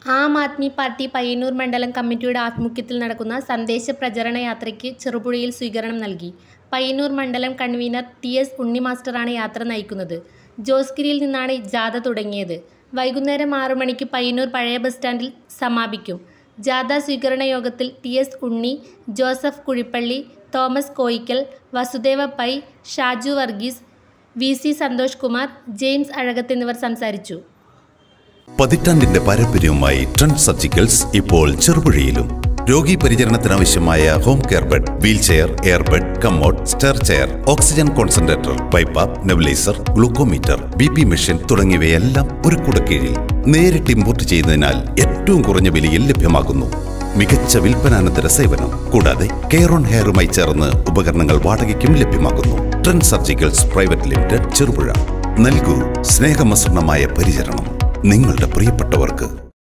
ആം Aadmi party Payyanur മണ്ഡലം കമ്മിറ്റിയുടെ ആഭിമുഖ്യത്തിൽ നടക്കുന്ന സന്ദേശ പ്രചരണ യാത്രയ്ക്ക് ചെറുപുഴയിൽ സ്വീകരണം നൽകി പയ്യന്നൂർ മണ്ഡലം കൺവീനർ ടി എസ് ഉണ്ണി മാസ്റ്ററാണ് യാത്ര നയിക്കുന്നത് ജോസ്ഗിരിയിൽ നിന്നാണ് ജാഥ തുടങ്ങിയത് വൈകുന്നേരം ആറു മണിക്ക് പയ്യന്നൂർ പഴയ ബസ് സ്റ്റാൻഡിൽ സമാപിക്കും ജാഥ സ്വീകരണ യോഗത്തിൽ T S Unni Joseph Kuzhippally Thomas Koickal Vasudeva Pai Shaju Varghese V C Santhosh Kumar James Azhakath എന്നിവർ സംസാരിച്ചു പതിറ്റാണ്ടിന്റെ പാരമ്പര്യവുമായി ട്രെൻഡ് സർജിക്കൽസ് ഇപ്പോൾ ചെറുപുഴയിലും രോഗി പരിചരണത്തിനാവശ്യമായ home care bed wheelchair air bed commode stair chair oxygen concentrator BiPAP nebuliser glucometer B P machine തുടങ്ങിയവയെല്ലാം ഒരു കുടക്കീഴിൽ നേരിട്ട് ഇമ്പോർട്ട് ചെയ്യുന്നതിനാൽ ഏറ്റവും കുറഞ്ഞ വിലയിൽ ലഭ്യമാകുന്നു മികച്ച വിൽപ്പനാനന്തര സേവനം കൂടാതെ കെയർ ഓൺ ഹെയറുമായി ചേർന്ന് ഉപകരണങ്ങൾ വാടകയ്ക്കും ലഭ്യമാകുന്നു Trend Surgicals private limited Cherupuzha നൽകൂ സ്നേഹമസൃണമായ പരിചരണം നിങ്ങളുടെ പ്രിയപ്പെട്ടവർക്ക്